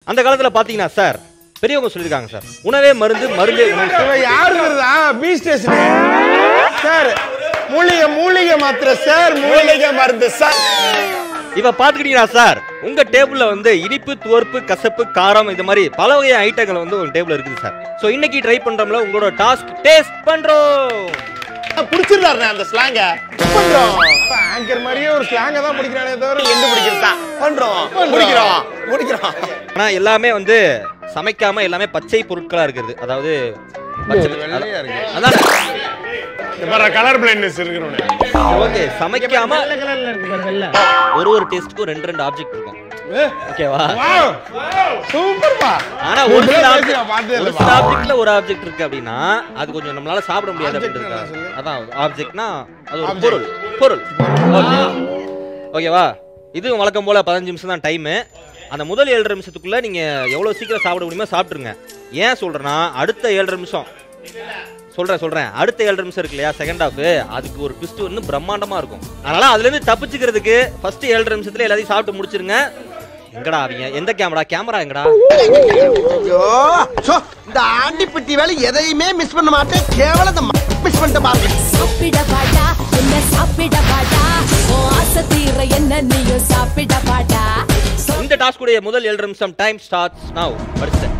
அந்த காலத்துல பாத்தீங்கன்னா சார் பெரியவங்க சொல்லியிருக்காங்க சார் உணவே மருந்து மருந்தே உணவு சார். இவன் யாருங்கிறதா பி ஸ்டேஷன் சார் மூலிகை மூலிகை மாத்திரை சார் மூலிகை மருந்து சார் இப்ப பாத்துக்கிட்டீங்களா சார் உங்க டேபிள்ல வந்து இனிப்பு துவர்ப்பு கசப்பு காரம் இந்த மாதிரி பல வகை ஐட்டங்கள் வந்து உங்க டேபிள்ல இருக்குது சார் சோ இன்னைக்கு ட்ரை பண்றோம்ல உங்களோட டாஸ்க் டேஸ்ட் பண்றோம் புடிச்சிருந்தாரு அந்த ஸ்லாங்க பண்றோம் ஆங்கர் மாதிரியே ஒரு ஸ்லாங்க தான் பிடிக்கிறானே தவிர எண்டு பிடிக்கிறதா பண்றோம் முடிக்கிறோம் முடிக்கிறோம் ஆனா எல்லாமே வந்து சமைக்காம எல்லாமே பச்சை பொருட்களா இருக்குது அதாவது பச்சை வெள்ளையா இருக்கு அதான் கலர் பிளைண்ட்னஸ் இருக்கிறவனே ஓகே சமைக்காம ஒரு ஒரு டேஸ்ட்க்கும் ரெண்டு ரெண்டு ஆப்ஜெக்ட் இருக்கும் ஓகேவா சூப்பர்ப்பா ஆனா ஒரு சில இப்படிலாம் object- பேசி நான் பார்த்ததே ஒரு இல்லைப்பா. சில ஆப்ஜெக்ட்ல ஒரு ஆப்ஜெக்ட் இருக்கு அப்படின்னா அது கொஞ்சம் நம்மளால சாப்பிட முடியாது Object அப்படின்னு என்ன சொல்லு? அதான் ஆப்ஜெக்ட்னா அது ஒரு Object. பொருள் பொருள் Okay. ஓகேவா இது வழக்கம் போல பதினஞ்சு நிமிஷம் தான் டைம் அந்த முதல் ஏழரை நிமிஷத்துக்குள்ள நீங்க எவ்வளவு சீக்கிரம் சாப்பிட முடியுமோ சாப்பிட்டுருங்க ஏன் சொல்றேன்னா அடுத்த ஏழரை நிமிஷம் சொல்றேன் சொல்றேன் அடுத்த ஏழரை நிமிஷம் இருக்கு இல்லையா செகண்ட் ஹாஃப் அதுக்கு ஒரு ட்விஸ்ட் வந்து பிரம்மாண்டமா இருக்கும் அதனால அதுல இருந்து தப்பிச்சுக்கிறதுக்கு ஃபர்ஸ்ட் ஏழரை நிமிஷத்துல எல்லாத்தையும் சாப்பிட்டு முடிச்சிருங்க எங்கடா அவங்க எந்த கேமரா கேமரா எங்கடா ஐயோ சோ, இந்த ஆண்டிப்பட்டி வேலை எதையுமே மிஸ் பண்ண மாட்டேன் கேவலம் மிஸ் பண்ணிட்ட பாருங்க சாப்பிட வாடா என்ன சாப்பிட வாடா ஓ ஆசை தீர என்ன நீயும் சாப்பிட வாடா இந்த டாஸ்க் உடைய முதல் ஏழு நிமிஷம் டைம் ஸ்டார்ட்ஸ் நவ் படிச்சேன்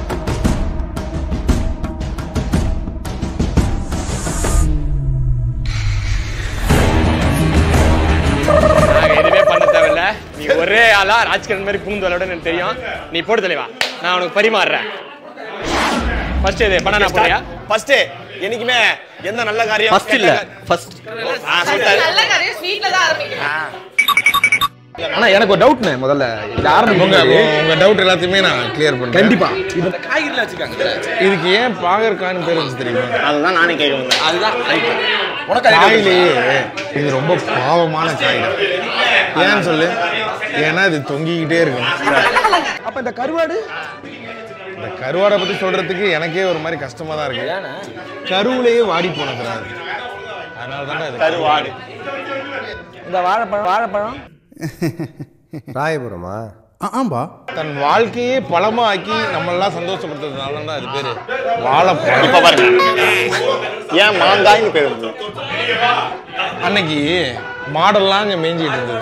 நாங்க எதுவுமே பண்ண தேவையில்ல நீ ஒரே ஆளா ராஜ்கிரண் மாதிரி பூந்து விளையாட எனக்கு தெரியும் நீ போடு தலைவா நான் உனக்கு பரிமாறுறேன் ஃபர்ஸ்ட் இது பண்ண போறியா ஃபர்ஸ்ட் என்னைக்குமே எந்த நல்ல காரியம் ஃபர்ஸ்ட் இல்ல ஃபர்ஸ்ட் ஆ, சொல்லிட்டாரு. நல்ல காரியம் ஸ்வீட்ல தான் ஆரம்பிக்கணும் ஆனா எனக்கு ஒரு டவுட்னே முதல்ல இது உங்க ஆரம்பிக்கும் உங்க டவுட் எல்லாத்தையுமே நான் கிளியர் பண்றேன் கண்டிப்பா இந்த காய்கறிலாம் வச்சுக்காங்க இதுக்கு ஏன் பாகற்கான்னு பேர் வச்சு தெரியுமா அதுதான் நானே கேட்க வந்தேன் அதுதான் காயிலேயே இது ரொம்ப பாவமான காய் ஏன்னு சொல்லு ஏன்னா இது தொங்கிக்கிட்டே இருக்கும் அப்ப இந்த கருவாடு இந்த கருவாடை பத்தி சொல்றதுக்கு எனக்கே ஒரு மாதிரி கஷ்டமா தான் இருக்கு கருவுலயே வாடி போனதுடா அது அதனால தானே இது கருவாடு இந்த வாழைப்பழம் வாழைப்பழம் ராயபுரமா ஆம்பா தன் வாழ்க்கையே பழமாக்கி நம்மளெல்லாம் சந்தோஷப்படுத்துறதுனால தான் அது பேரு வாழைப்பழம் இப்ப பாருங்க ஏன் மாங்காய்னு பேர் வந்து அன்னைக்கு மாடெல்லாம் அங்க மேய்ஞ்சிட்டு இருந்தது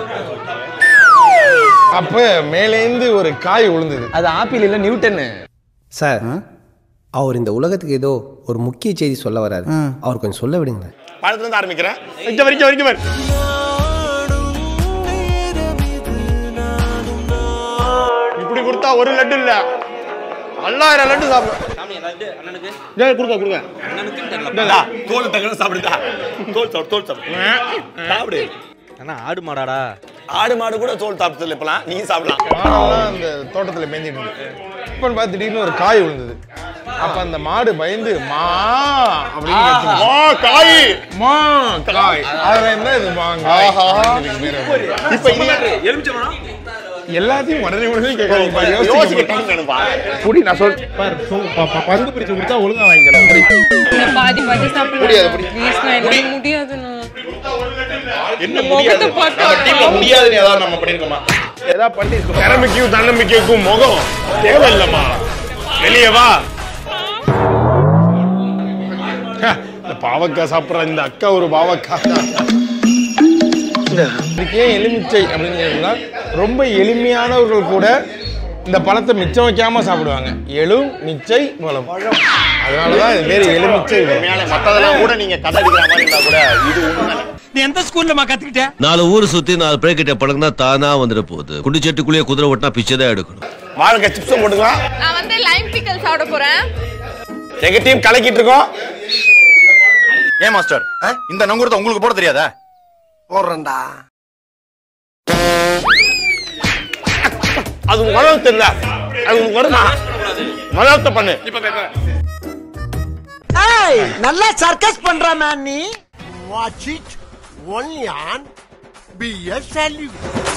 அப்ப மேலேந்து ஒரு காய் விழுந்தது அது ஆப்பிள் இல்ல நியூட்டன் சார் அவர் இந்த உலகத்துக்கு ஏதோ ஒரு முக்கிய செய்தி சொல்ல வராரு அவர் கொஞ்சம் சொல்ல விடுங்களேன் பழத்துல இருந்து ஆரம்பிக்கிறேன் இங்க வரைக்கும் வரைக்கும் வரும் இப்படி கொடுத்தா ஒரு லட்டு இல்ல பல்லாயிரம் லட்டு சாப்பிடும் அண்ணனுக்கு டேய், கொடுங்க கொடுங்க அண்ணனுக்கு தெரியல இந்தா, தோல் டக்குனு சாப்பிடுதா தோல் சாப்பிடு தோல் சாப்பிடு சாப்பிடு அண்ணா ஆடு மாடாடா ஆடு மாடு கூட தோல் சாப்பிடுறது இப்பலாம் நீ சாப்பிடலாம் மாடெல்லாம் அந்த தோட்டத்துல மேய்ஞ்சிட்டு இருந்தது இப்போ பார்த்து திடீர்னு ஒரு காய் விழுந்தது அப்ப அந்த மாடு பயந்து மா அப்படின்னு கத்துது. மா காய் மா காய் அதுல இருந்தா இது மாங்காய் ஆஹா. இதுக்கு பேரு வந்து. இப்ப இது எல்லாத்தையும் உடனே உடனே கேட்காதீங்க பாரு, யோசிக்க யோசிக்க டைம் வேணும்பா புடி நான் சொல் பாரு சொ- ப- ப- பங்கு பிரிச்சு கொடுத்தா ஒழுங்கா வாங்கிக்கலாம் பாதி பாதி சாப்பிடலாம் ப்ளீஸ் நான் என்னால முடியாதுண்ணா என்ன முடியாது நம்ம டீம்ல முடியாதுன்னு ஏதாவது நம்ம பண்ணிருக்கோமா ஏதாவது பண்ணி திறமைக்கும் தன்னம்பிக்கைக்கும் முகம் தேவையில்லம்மா வெளியே வா இந்த பாவக்காய் சாப்பிடுற இந்த அக்கா ஒரு பாவக்காய் இதுக்கு ஏன் எலுமிச்சை அப்படின்னு கேட்டீங்கன்னா ரொம்ப எளிமையானவர்கள் கூட இந்த பழத்தை மிச்சம் வைக்காம சாப்பிடுவாங்க எலும் மிச்சை பழம் அதனாலதான் இது பேரு எலுமிச்சை பழம் மேல மத்ததெல்லாம் கூட நீங்க கதை அடிக்கிற மாதிரி இருந்தா கூட இது உண்மை நீ எந்த ஸ்கூல்லமா கத்துக்கிட்ட நாலு ஊர் சுத்தி நாலு பேர்கிட்ட பழங்கினா தானா வந்துட போகுது குண்டிச்சட்டுக்குள்ளேயே குதிரை ஓட்டினா பிச்சை தான் எடுக்கணும் வாழைக்காய் சிப்ஸும் போட்டுக்கலாம் நான் வந்து லைம் பிக்கல் சாப்பிட போறேன் எங்க டீம் கலக்கிட்டு இருக்கோம் ஏன் மாஸ்டர் இந்த நங்குரத்தை உங்களுக்கு போட தெரியாதா போடுறேன்டா அது உங்க மனம் தெரியல அது உங்க வருமா மனத்தை பண்ணு ஏய் நல்லா சர்க்கஸ் பண்ற மேன் நீ watch it only on B a